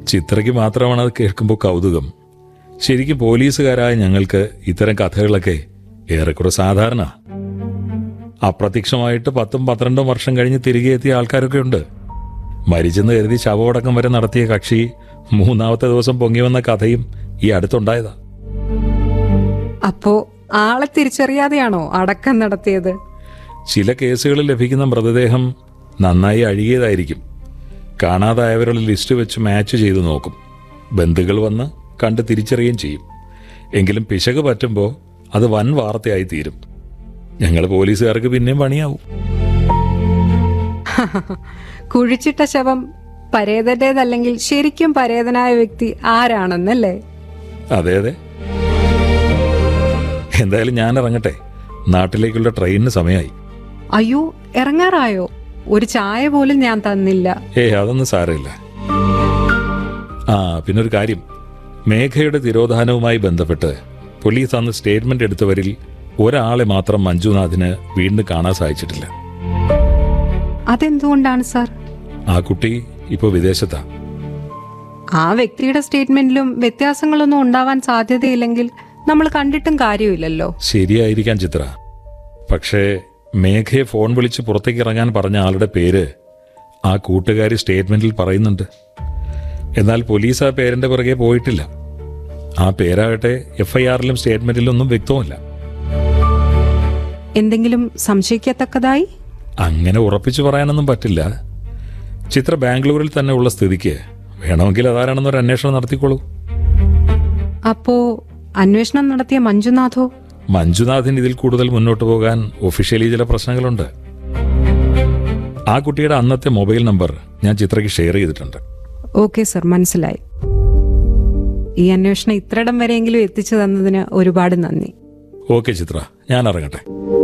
ചിത്രയ്ക്ക് മാത്രമാണ് അത് കേൾക്കുമ്പോൾ കൗതുകം ശരിക്കും പോലീസുകാരായ ഞങ്ങൾക്ക് ഇത്തരം കഥകളൊക്കെ ഏറെക്കുറെ സാധാരണ അപ്രത്യക്ഷമായിട്ട് പത്തും പന്ത്രണ്ടും വർഷം കഴിഞ്ഞ് തിരികെ എത്തിയ ആൾക്കാരൊക്കെ ഉണ്ട് മരിച്ചെന്ന് കരുതി ശവമടക്കം വരെ നടത്തിയ കക്ഷി മൂന്നാമത്തെ ദിവസം പൊങ്ങി വന്ന കഥയും ഈ അടുത്തുണ്ടായതാ അപ്പോ ആളെ തിരിച്ചറിയാതെയാണോ അടക്കം നടത്തിയത് ചില കേസുകളിൽ ലഭിക്കുന്ന മൃതദേഹം നന്നായി അഴുകിയതായിരിക്കും കാണാതായവരുടെ ലിസ്റ്റ് വെച്ച് മാച്ച് ചെയ്തു നോക്കും ബന്ധുക്കൾ വന്ന് കണ്ട് തിരിച്ചറിയുകയും ചെയ്യും എങ്കിലും പിശക് പറ്റുമ്പോൾ അത് വൻ വാർത്തയായി തീരും ഞങ്ങൾ പോലീസുകാർക്ക് പിന്നെയും പണിയാവും കുഴിച്ചിട്ട ശവം പരേതന്റേതല്ലെങ്കിൽ ശരിക്കും പരേതനായ വ്യക്തി ആരാണെന്നല്ലേ അതെ അതെ എന്തായാലും ഞാൻ ഇറങ്ങട്ടെ നാട്ടിലേക്കുള്ള ട്രെയിനിന് സമയമായി അയ്യോ ഇറങ്ങാറായോ ഒരു ചായ പോലും ഞാൻ തന്നില്ല ഏ അതൊന്നും സാരമില്ല ആ പിന്നെ ഒരു കാര്യം മേഘയുടെ തിരോധാനവുമായി ബന്ധപ്പെട്ട് പോലീസ് അന്ന് സ്റ്റേറ്റ്മെന്റ് എടുത്തവരിൽ ഒരാളെ മാത്രം മഞ്ജുനാഥിന് വീണ്ടും കാണാൻ സാധിച്ചിട്ടില്ല അതെന്തുകൊണ്ടാണ് സാർ ആ കുട്ടി ഇപ്പോൾ വിദേശത്താ ആ വ്യക്തിയുടെ സ്റ്റേറ്റ്മെന്റിലും വ്യത്യാസങ്ങളൊന്നും ഉണ്ടാവാൻ സാധ്യതയില്ലെങ്കിൽ നമ്മൾ കണ്ടിട്ടും കാര്യമില്ലല്ലോ ശരിയായിരിക്കാം ചിത്ര പക്ഷേ മേഘയെ ഫോൺ വിളിച്ച് പുറത്തേക്ക് ഇറങ്ങാൻ പറഞ്ഞ ആളുടെ പേര് ആ കൂട്ടുകാരി സ്റ്റേറ്റ്മെന്റിൽ പറയുന്നുണ്ട് എന്നാൽ പോലീസ് ആ പേരിന്റെ പുറകെ പോയിട്ടില്ല ആ പേരാകട്ടെ എഫ് ഐ ആറിലും സ്റ്റേറ്റ്മെന്റിലും ഒന്നും വ്യക്തമല്ല എന്തെങ്കിലും സംശയിക്കത്തക്കതായി അങ്ങനെ ഉറപ്പിച്ചു പറയാനൊന്നും പറ്റില്ല ചിത്ര ബാംഗ്ലൂരിൽ തന്നെ ഉള്ള സ്ഥിതിക്ക് വേണമെങ്കിൽ അതാരാണെന്നൊരു അന്വേഷണം നടത്തിക്കോളൂ അപ്പോ അന്വേഷണം നടത്തിയ മഞ്ജുനാഥോ മഞ്ജുനാഥിന് ഇതിൽ കൂടുതൽ മുന്നോട്ട് പോകാൻ ഒഫീഷ്യലി ചില പ്രശ്നങ്ങളുണ്ട് ആ കുട്ടിയുടെ അന്നത്തെ മൊബൈൽ നമ്പർ ഞാൻ ചിത്രയ്ക്ക് ഷെയർ ചെയ്തിട്ടുണ്ട് ഓക്കെ സർ മനസ്സിലായി ഈ അന്വേഷണം ഇത്രയിടം വരെയെങ്കിലും എത്തിച്ചു തന്നതിന് ഒരുപാട് നന്ദി ഓക്കെ ചിത്ര ഞാൻ ഇറങ്ങട്ടെ